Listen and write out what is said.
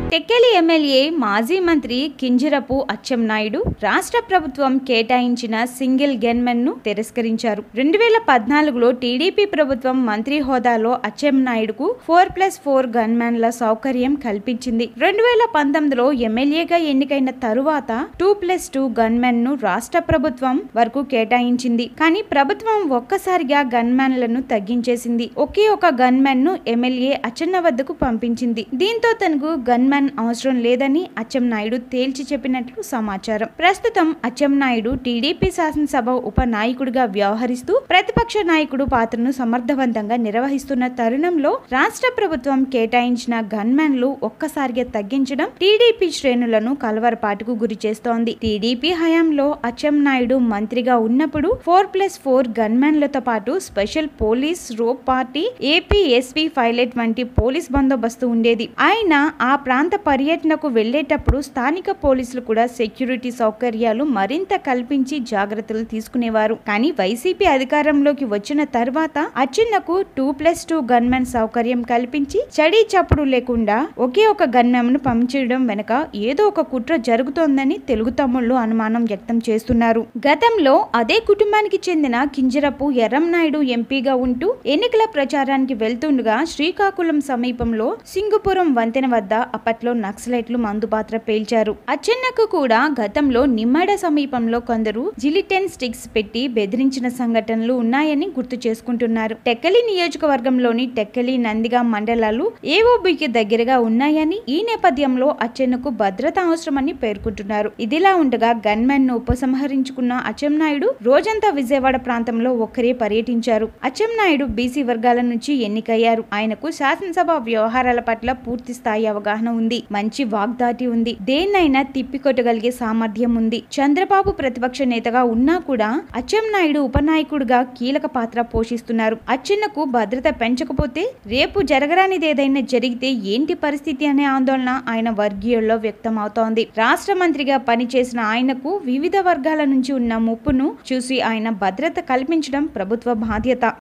Tekkali MLA మాజీ మంత్రి కింజరపు అచ్చెన్నాయుడు రాష్ట్ర ప్రభుత్వం కేటాయించిన సింగిల్ గన్మెన్ ను తిరస్కరించారు రెండు వేల పద్నాలుగులో టీడీపీ ప్రభుత్వం మంత్రి హోదాలో అచ్చెన్నాయుడుకు ఫోర్ ప్లస్ ఫోర్ గన్మెన్ల సౌకర్యం కల్పించింది రెండు వేల పంతొమ్మిదిలో ఎమ్మెల్యేగా ఎన్నికైన తరువాత టూ ప్లస్ టూ గన్మెన్ ను రాష్ట్ర ప్రభుత్వం వరకు కేటాయించింది కానీ ప్రభుత్వం ఒక్కసారిగా గన్మెన్లను తగ్గించేసింది ఒకే ఒక గన్మెన్ ను ఎమ్మెల్యే అచ్చెన్న వద్దకు పంపించింది దీంతో తనకు గన్మెన్ అవసరం లేదని అచ్చెన్నాయుడు తేల్చి చెప్పినట్లు సమాచారం ప్రస్తుతం అచ్చెన్నాయుడు టీడీపీ శాసనసభ ఉప నాయకుడిగా వ్యవహరిస్తూ ప్రతిపక్ష నాయకుడు పాత్రను సమర్థవంతంగా నిర్వహిస్తున్న తరుణంలో రాష్ట్ర ప్రభుత్వం కేటాయించిన గన్మెన్లు ఒక్కసారిగా తగ్గించడం టీడీపీ శ్రేణులను కలవరపాటుకు గురి చేస్తోంది టీడీపీ హయాంలో అచ్చెన్నాయుడు మంత్రిగా ఉన్నప్పుడు ఫోర్ ప్లస్ ఫోర్ గన్మెన్లతో పాటు special police rope party AP SP pilot వంటి పోలీస్ బందోబస్తు ఉండేది ఆయన ఆ ప్రాంత పర్యటనకు వెళ్లేటప్పుడు స్థానిక పోలీసులు కూడా సెక్యూరిటీ సౌకర్యాలు మరింత కల్పించి జాగ్రత్తలు తీసుకునేవారు కానీ వైసీపీ అధికారంలోకి వచ్చిన తర్వాత అచ్చెన్నకు టూ ప్లస్ టూ గన్మెన్ సౌకర్యం కల్పించి చడీ చప్పుడు లేకుండా ఒకే ఒక గన్మెన్ ను పంపించడం వెనుక ఏదో ఒక కుట్ర జరుగుతోందని తెలుగు తమ్ముళ్లు అనుమానం వ్యక్తం చేస్తున్నారు గతంలో అదే కుటుంబానికి చెందిన కింజరపు ఎర్రంనాయుడు ఎంపీగా ఉంటూ ఎన్నికల ప్రచారానికి వెళ్తుండగా శ్రీకాకుళం సమీపంలో సింగుపురం వంతెన వద్ద అప్పట్లో నక్సలైట్లు మందుపాత్ర పేల్చారు అచ్చెన్నకు కూడా గతంలో నిమ్మడ సమీపంలో కొందరు జిలిటెన్ స్టిక్స్ పెట్టి బెదిరించిన సంఘటనలు ఉన్నాయని గుర్తు చేసుకుంటున్నారు టెక్కలి నియోజకవర్గంలోని టెక్కలి నందిగా మండలాలు ఏఓబికి దగ్గరగా ఉన్నాయని ఈ నేపథ్యంలో అచ్చెన్నకు భద్రత అవసరమని పేర్కొంటున్నారు ఇదిలా ఉండగా గన్మెన్ ను ఉపసంహరించుకున్న అచ్చెన్నాయుడు రోజంతా విజయవాడ ప్రాంతంలో ఒక్కరే పర్యటించారు అచ్చెన్నాయుడు బీసీ వర్గాల నుంచి ఎన్నికయ్యారు ఆయనకు శాసనసభ వ్యవహారాల పట్ల పూర్తి స్థాయి అవగాహన ఉంది మంచి వాగ్దాటి ఉంది దేన్నైనా తిప్పికొట్టగలిగే సామర్థ్యం ఉంది చంద్రబాబు ప్రతిపక్ష నేతగా ఉన్నా కూడా అచ్చెన్నాయుడు ఉపనాయకుడిగా కీలక పాత్ర పోషిస్తున్నారు అచ్చెన్నకు భద్రత పెంచకపోతే రేపు జరగరానిది ఏదైనా జరిగితే ఏంటి పరిస్థితి అనే ఆందోళన ఆయన వర్గీయుల్లో వ్యక్తం అవుతోంది రాష్ట్ర మంత్రిగా పనిచేసిన ఆయనకు వివిధ వర్గాల నుంచి ఉన్న ముప్పును చూసి ఆయన భద్రత కల్పించడం ప్రభుత్వ బాధ్యత